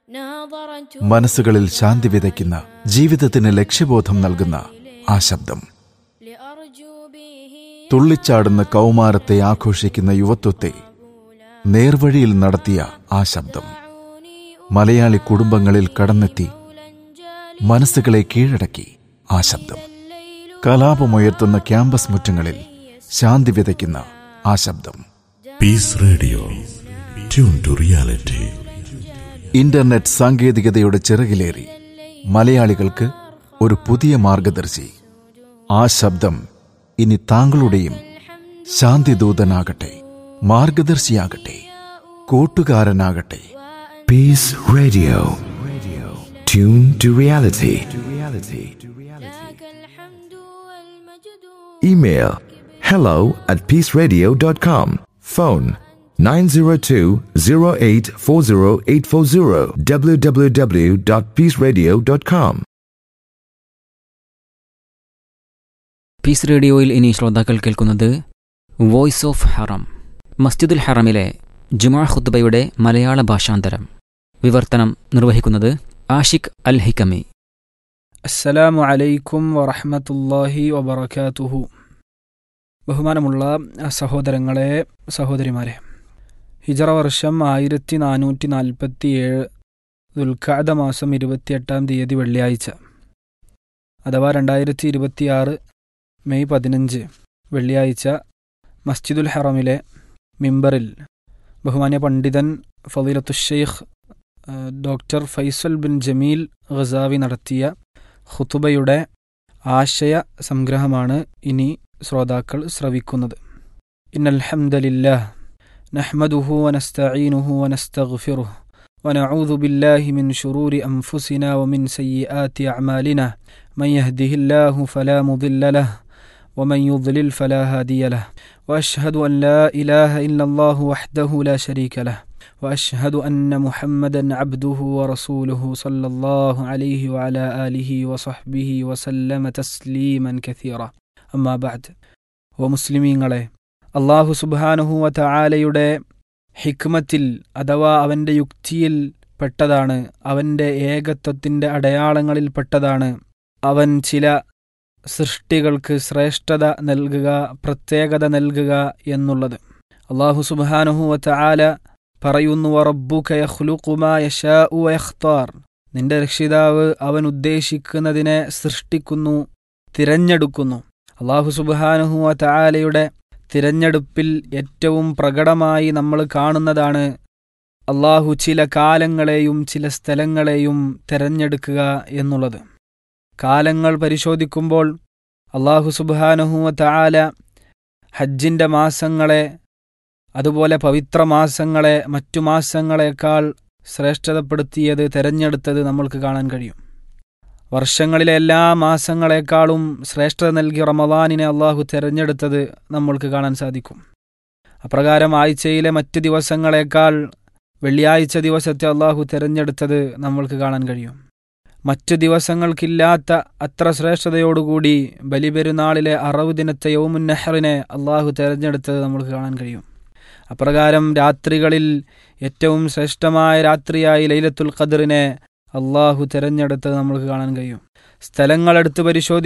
മനസ്സുകളിൽ ശാന്തി വിതയ്ക്കുന്ന ജീവിതത്തിന് ലക്ഷ്യബോധം നൽകുന്ന ആ ശബ്ദം തുള്ളിച്ചാടുന്ന കൗമാരത്തെ ആഘോഷിക്കുന്ന യുവത്വത്തെ നേർവഴിയിൽ നടത്തിയ ആ ശബ്ദം മലയാളി കുടുംബങ്ങളിൽ കടന്നെത്തി മനസ്സുകളെ കീഴടക്കി ആ ശബ്ദം കലാപമുയർത്തുന്ന ക്യാമ്പസ് മുറ്റങ്ങളിൽ ശാന്തി വിതയ്ക്കുന്ന ആ ശബ്ദം Peace Radio tune to reality internet സാങ്കേതികതയുടെ ചിറകിലേറി മലയാളികൾക്ക് ഒരു പുതിയ മാർഗദർശി ആ ശബ്ദം ഇനി താങ്കളുടെയും ശാന്തിദൂതനാകട്ടെ മാർഗദർശിയാകട്ടെ കൂട്ടുകാരനാകട്ടെ Peace Radio. Tune to reality. Email hello at peaceradio.com. Phone 902-0840840 www.peaceradio.com. Peace റേഡിയോയിൽ ഇനി ശ്രോതാക്കൾ കേൾക്കുന്നത് വോയിസ് ഓഫ് ഹറം മസ്ജിദുൽ ഹറമിലെ ജുമാ ഖുദ്ബയുടെ മലയാള ഭാഷാന്തരം വിവർത്തനം നിർവഹിക്കുന്നത് ആഷിഖ് അൽ ഹിക്കമി അസ്സലാമു അലൈക്കും വറഹമത്തല്ലാഹി വബറകാതുഹു ബഹുമാനമുള്ള സഹോദരങ്ങളെ സഹോദരിമാരെ ഹിജറ വർഷം ആയിരത്തി നാനൂറ്റി നാൽപ്പത്തി ഏഴ് ദുൽഖാദ മാസം ഇരുപത്തിയെട്ടാം തീയതി വെള്ളിയാഴ്ച അഥവാ രണ്ടായിരത്തി ഇരുപത്തിയാറ് മെയ് പതിനഞ്ച് വെള്ളിയാഴ്ച മസ്ജിദുൽ ഹറമിലെ മിമ്പറിൽ ബഹുമാന്യ പണ്ഡിതൻ ഫലീലത്തുഷെയ്ഖ് doctor Faisal bin Jameel Ghazzawi നടത്തിയ ഖുതുബയുടെ ആശയ സംഗ്രഹമാണ് ഇനി ശ്രോതാക്കൾ ശ്രവിക്കുന്നത് ഇന്നൽഹംദലില്ലാഹ് നഹ്മദുഹു വനസ്തഈനുഹു വനസ്തഗ്ഫിറുഹു ونعوذ بالله من شرور أنفسنا ومن سيئات أعمالنا من يهده الله فلا مضل له ومن يضلل فلا هادي له وأشهد أن لا إله إلا الله وحده لا شريك له واشهد ان محمدا عبده ورسوله صلى الله عليه وعلى اله وصحبه وسلم تسليما كثيرا اما بعد ومسلمീങ്ങളെ അള്ളാഹു സുബാനുഹുവ തആലയുടെ ഹിക്മത്തിൽ അഥവാ അവൻ്റെ യുക്തിയിൽ പെട്ടതാണ് അവൻ്റെ ഏകത്വത്തിൻ്റെ അടയാളങ്ങളിൽ പെട്ടതാണ് അവൻ ചില സൃഷ്ടികൾക്ക് ശ്രേഷ്ഠത നൽകുക പ്രത്യേകത നൽകുക എന്നുള്ളത് അള്ളാഹു സുബാനുഹുവ തആല പറയുന്നു യഖ്താർ നിന്റെ രക്ഷിതാവ് അവൻ ഉദ്ദേശിക്കുന്നതിനെ സൃഷ്ടിക്കുന്നു തിരഞ്ഞെടുക്കുന്നു അള്ളാഹു സുബാനുഹുവ താലയുടെ തിരഞ്ഞെടുപ്പിൽ ഏറ്റവും പ്രകടമായി നമ്മൾ കാണുന്നതാണ് അള്ളാഹു ചില കാലങ്ങളെയും ചില സ്ഥലങ്ങളെയും തിരഞ്ഞെടുക്കുക എന്നുള്ളത് കാലങ്ങൾ പരിശോധിക്കുമ്പോൾ അള്ളാഹു സുബാനുഹുവ താല ഹജ്ജിൻ്റെ മാസങ്ങളെ അതുപോലെ പവിത്ര മാസങ്ങളെ മറ്റു മാസങ്ങളെക്കാൾ ശ്രേഷ്ഠതപ്പെടുത്തിയത് തെരഞ്ഞെടുത്തത് നമ്മൾക്ക് കാണാൻ കഴിയും വർഷങ്ങളിലെ എല്ലാ മാസങ്ങളെക്കാളും ശ്രേഷ്ഠത നൽകി റമദാനിനെ അള്ളാഹു തെരഞ്ഞെടുത്തത് നമ്മൾക്ക് കാണാൻ സാധിക്കും അപ്രകാരം ആഴ്ചയിലെ മറ്റു ദിവസങ്ങളെക്കാൾ വെള്ളിയാഴ്ച ദിവസത്തെ അള്ളാഹു തെരഞ്ഞെടുത്തത് നമ്മൾക്ക് കാണാൻ കഴിയും മറ്റു ദിവസങ്ങൾക്കില്ലാത്ത അത്ര ശ്രേഷ്ഠതയോടുകൂടി ബലിപെരുന്നാളിലെ അറവ് ദിനത്തെ യൗമുൻ നെഹറിനെ അള്ളാഹു തെരഞ്ഞെടുത്തത് നമ്മൾക്ക് കാണാൻ കഴിയും അപ്രകാരം രാത്രികളിൽ ഏറ്റവും ശ്രേഷ്ഠമായ രാത്രിയായി ലൈലത്തുൽ ഖദറിനെ അള്ളാഹു തിരഞ്ഞെടുത്തത് നമ്മൾക്ക് കാണാൻ കഴിയും സ്ഥലങ്ങളെടുത്ത് പരിശോധി